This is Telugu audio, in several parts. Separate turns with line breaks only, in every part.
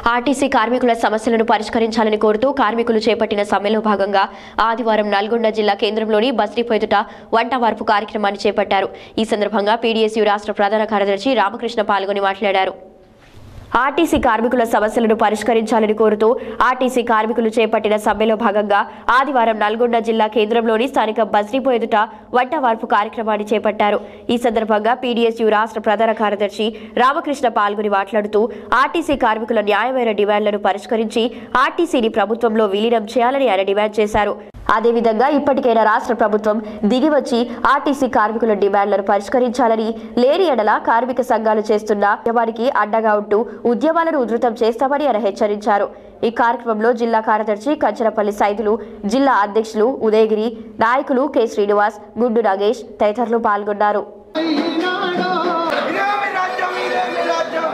ఆర్టీసీ కార్మికుల సమస్యలను పరిష్కరించాలని కోరుతూ కార్మికులు చేపట్టిన సమ్మెలో భాగంగా ఆదివారం నల్గొండ జిల్లా కేంద్రంలోని బస్ డిపో ఎదుట వంట వార్పు కార్యక్రమాన్ని చేపట్టారు ఈ సందర్భంగా పీడీఎస్యూ రాష్ట్ర ప్రధాన కార్యదర్శి రామకృష్ణ పాల్గొని మాట్లాడారు ఆర్టీసీ కార్మికుల సమస్యలను పరిష్కరించాలని కోరుతూ ఆర్టీసీ కార్మికులు చేపట్టిన సమ్మెలో భాగంగా ఆదివారం నల్గొండ జిల్లా కేంద్రంలోని స్థానిక బస్ డిపో ఎదుట వంట వార్పు కార్యక్రమాన్ని చేపట్టారు ఈ సందర్భంగా పీడీఎస్యూ రాష్ట్ర ప్రధాన కార్యదర్శి రామకృష్ణ పాల్గొని మాట్లాడుతూ ఆర్టీసీ కార్మికుల న్యాయమైన డిమాండ్లను పరిష్కరించి ఆర్టీసీని ప్రభుత్వంలో విలీనం చేయాలని ఆయన డిమాండ్ చేశారు అదేవిధంగా ఇప్పటికైనా రాష్ట్ర ప్రభుత్వం దిగివచ్చి ఆర్టీసీ కార్మికుల డిమాండ్లను పరిష్కరించాలని లేని ఎడల కార్మిక సంఘాలు చేస్తున్న ఉద్యమానికి అండగా ఉంటూ ఉద్యమాలను ఉధృతం చేస్తామని ఆయన హెచ్చరించారు ఈ కార్యక్రమంలో జిల్లా కార్యదర్శి కంచరపల్లి సైదులు జిల్లా అధ్యక్షులు ఉదయగిరి నాయకులు కె శ్రీనివాస్ గుండు నాగేష్ తదితరులు పాల్గొన్నారు
ఇదేమి రాజ్యం ఇదేమి రాజ్యం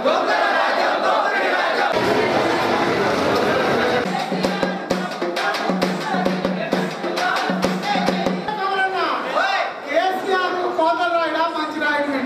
కేసీఆర్ కోతలు రాయడా మంచి రాయడు బిడ్డ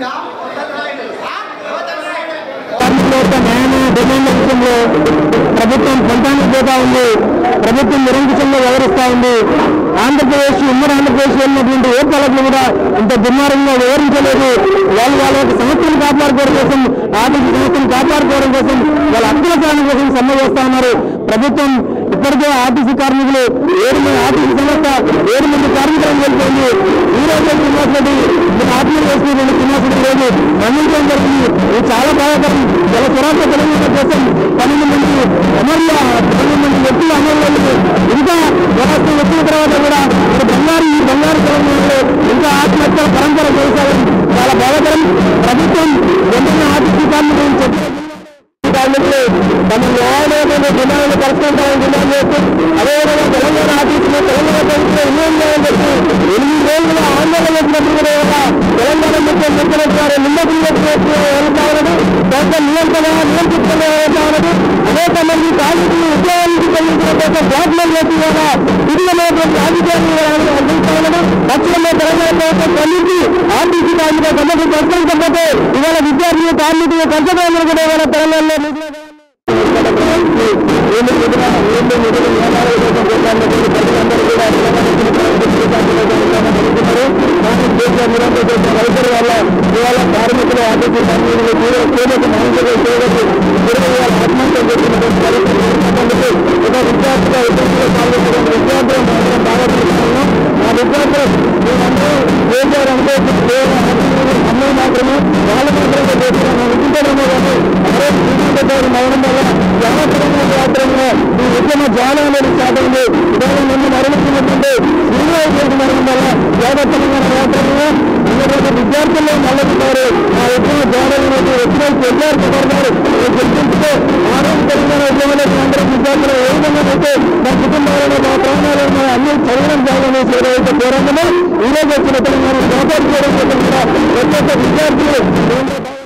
కార్మికుల యొక్క న్యాయమైన డిమాండ్ల విషయంలో ప్రభుత్వం పొందానికి పోతా ఉంది ప్రభుత్వం నిరంకుశంగా వ్యవహరిస్తా ఉంది ఆంధ్రప్రదేశ్ ఉమ్మడి ఆంధ్రప్రదేశ్ ఉన్నటువంటి ఏ పాలకులు కూడా ఇంత దుర్మార్గంగా వివరించలేదు వాళ్ళు వాళ్ళ యొక్క సమస్యలు కాపాడుకోవడం కోసం ఆర్థిక సమస్యలు కాపాడుకోవడం కోసం వాళ్ళ హక్కుల సాధన కోసం సమ్మె చేస్తా ఉన్నారు ప్రభుత్వం ఇప్పటికే ఆర్టీసీ కార్మికులు ఏడు మంది ఆర్టీసీ సంస్థ ఏడు మంది కార్మికులను వెళ్ళిపోయింది ఈ రోజు శ్రీనివాస్ రెడ్డి నేను ఆత్మహత్య చేసుకుని శ్రీనివాస్ రెడ్డి రోజు మరణించడం జరిగింది ఇది చాలా బాధాకరం జల స్వరాష్ట్ర తెలంగాణ కోసం పన్నెండు మంది అమరుల పన్నెండు మంది వ్యక్తులు అమరులు ఇంకా వ్యవస్థ వచ్చిన తర్వాత కూడా మరి బంగారు ఈ బంగారు తెలంగాణలో ఇంకా ఆత్మహత్యల పరంపర కొనసాగడం చాలా బాధాకరం ప్రభుత్వం వెంటనే ఆర్టీసీ కార్మికులను చెప్పిన కార్మికులు తమ న్యాయమైన డిమాండ్లు పరిష్కరించాలని డిమాండ్ చేస్తూ అదేవిధంగా తెలంగాణ ఆఫీసులో తెలంగాణ ప్రభుత్వం యూనియన్ చేయాలని చెప్పి ఎనిమిది రోజుల ఆందోళన చేసినప్పుడు కూడా ఇవాళ తెలంగాణ ముఖ్య ముఖ్యమంత్రి గారు నిమ్మకులు వెళ్తా ఉన్నది దాంట్లో నియంత్రణ నియంత్రించడం వెళ్తా ఉన్నది అనేక మంది కార్మికులు ఉద్యోగానికి చెల్లించిన కోసం బ్లాక్ మెయిల్ చేసి ఇవాళ విధులమైనటువంటి రాజకీయాన్ని అందిస్తా ఉన్నది తక్షణమే తెలంగాణ ప్రభుత్వం స్పందించి ఆర్టీసీ కార్మికుల సమస్యలు పరిష్కరించకపోతే ఇవాళ విద్యార్థులు కార్మికులు కష్టపడిన కూడా ఇవాళ తెలంగాణలో నిధులు ఏమి నిధుల ఏమి నిధుల నియమాల కోసం పోరాడినటువంటి ప్రజలందరూ కూడా కానీ కేసీఆర్ నిరంతరం చేసిన వైఖరి వల్ల ఇవాళ కార్మికులు ఆర్టీసీ కార్మికులు కీలక మహిళలు చేయవచ్చు ఇరవై వేల ఆత్మహత్య చేసినటువంటి పరిస్థితి ఏర్పడినందుకు ఒక విద్యార్థిగా ఉద్యోగంలో పాల్గొన్నటువంటి విద్యార్థులు మాత్రం బాగా చూస్తున్నాము ఆ విద్యార్థులు మేమందరూ కేసీఆర్ అంటే కేవలం అమ్మాయి మాత్రమే వాళ్ళు మాత్రమే చేస్తున్నాము అనుకుంటారేమో కానీ అరే శ్రీమంత గారి మరణం వల్ల జాగ్రత్తగా యాత్రంలో ఈ ఉద్యమ జ్ఞానం అనేది స్టార్ట్ అయింది ఇరవై మంది మరణించినటువంటి శ్రీనివాస గారి మరణం వల్ల జాగ్రత్తగా యాత్రలో అందరూ విద్యార్థుల్లో మళ్ళొచ్చారు ఆ ఉద్యమ జ్ఞానం అనేది వచ్చిన విద్యార్థి పడతారు గుర్తింపుతో ఆరోగ్య తెలంగాణ ఉద్యమంలో అందరూ విద్యార్థులు ఏ విధంగా అయితే మా కుటుంబాలను మా ప్రాణాలను మా అన్ని చదవడం జాగనేసి ఏదైతే పోరాటమో ఈ రోజు వచ్చిన తెలంగాణ కాపాడుకోవడం కోసం కూడా ప్రతి ఒక్క విద్యార్థులు